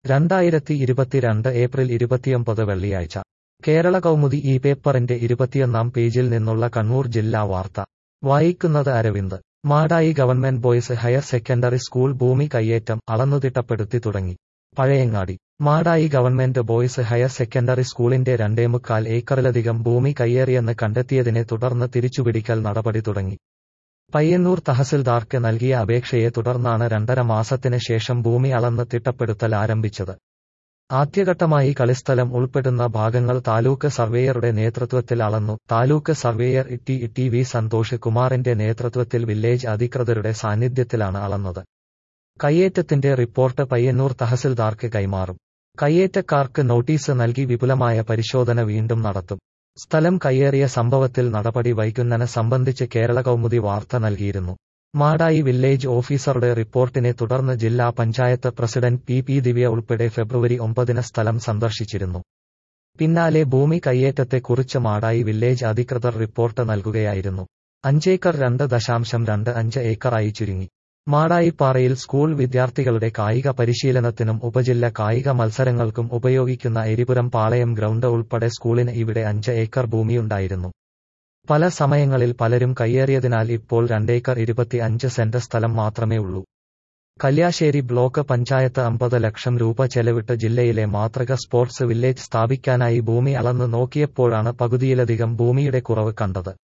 രണ്ടായിരത്തി ഇരുപത്തിരണ്ട് ഏപ്രിൽ ഇരുപത്തിയൊമ്പത് വെള്ളിയാഴ്ച കേരള കൗമുദി ഈ പേപ്പറിന്റെ ഇരുപത്തിയൊന്നാം പേജിൽ നിന്നുള്ള കണ്ണൂർ ജില്ലാ വാർത്ത വായിക്കുന്നത് Aravind Madayi government boys higher secondary school ഭൂമി കയ്യേറ്റം അളന്നുതിട്ടപ്പെടുത്തി തുടങ്ങി Pazhayangadi Madayi government boys higher secondary സ്കൂളിന്റെ രണ്ടേമുക്കാൽ ഏക്കറിലധികം ഭൂമി കയ്യേറിയെന്ന് കണ്ടെത്തിയതിനെ തുടർന്ന് തിരിച്ചുപിടിക്കൽ നടപടി തുടങ്ങി പയ്യന്നൂർ തഹസിൽദാർക്ക് നൽകിയ അപേക്ഷയെ തുടർന്നാണ് രണ്ടര മാസത്തിന് ശേഷം ഭൂമി അളന്ന് തിട്ടപ്പെടുത്തൽ ആരംഭിച്ചത് ആദ്യഘട്ടമായി കളിസ്ഥലം ഉൾപ്പെടുന്ന ഭാഗങ്ങൾ താലൂക്ക് സർവേയറുടെ നേതൃത്വത്തിൽ അളന്നു taluk surveyor T T V Santhosh കുമാറിന്റെ നേതൃത്വത്തിൽ വില്ലേജ് അധികൃതരുടെ സാന്നിധ്യത്തിലാണ് അളന്നത് കയ്യേറ്റത്തിന്റെ റിപ്പോർട്ട് പയ്യന്നൂർ തഹസിൽദാർക്ക് കൈമാറും കയ്യേറ്റക്കാർക്ക് നോട്ടീസ് നൽകി വിപുലമായ പരിശോധന വീണ്ടും നടത്തും സ്ഥലം കയ്യേറിയ സംഭവത്തിൽ നടപടി വൈകുന്നതിനെ സംബന്ധിച്ച് കേരള കൗമുദി വാർത്ത നൽകിയിരുന്നു മാടായി വില്ലേജ് ഓഫീസറുടെ റിപ്പോർട്ടിനെ തുടർന്ന് ജില്ലാ panchayat president P P Divya ഉൾപ്പെടെ ഫെബ്രുവരി ഒമ്പതിന് സ്ഥലം സന്ദർശിച്ചിരുന്നു പിന്നാലെ ഭൂമി കയ്യേറ്റത്തെക്കുറിച്ച് മാടായി വില്ലേജ് അധികൃതർ റിപ്പോർട്ട് നൽകുകയായിരുന്നു അഞ്ചേക്കർ രണ്ട് ദശാംശം രണ്ട് അഞ്ച് ഏക്കറായി ചുരുങ്ങി മാടായിപ്പാറയിൽ സ്കൂൾ വിദ്യാർത്ഥികളുടെ കായിക പരിശീലനത്തിനും ഉപജില്ല കായിക മത്സരങ്ങൾക്കും ഉപയോഗിക്കുന്ന എരിപുരം പാളയം ഗ്രൗണ്ട് ഉൾപ്പെടെ സ്കൂളിന് ഇവിടെ അഞ്ച് ഏക്കർ ഭൂമിയുണ്ടായിരുന്നു പല സമയങ്ങളിൽ പലരും കയ്യേറിയതിനാൽ ഇപ്പോൾ രണ്ടേക്കർ ഇരുപത്തി അഞ്ച് സെന്റ് സ്ഥലം മാത്രമേ ഉള്ളൂ കല്യാശ്ശേരി ബ്ലോക്ക് പഞ്ചായത്ത് അമ്പത് ലക്ഷം രൂപ ചെലവിട്ട് ജില്ലയിലെ മാതൃക സ്പോർട്സ് വില്ലേജ് സ്ഥാപിക്കാനായി ഭൂമി അളന്ന് നോക്കിയപ്പോഴാണ് പകുതിയിലധികം ഭൂമിയുടെ കുറവ് കണ്ടത്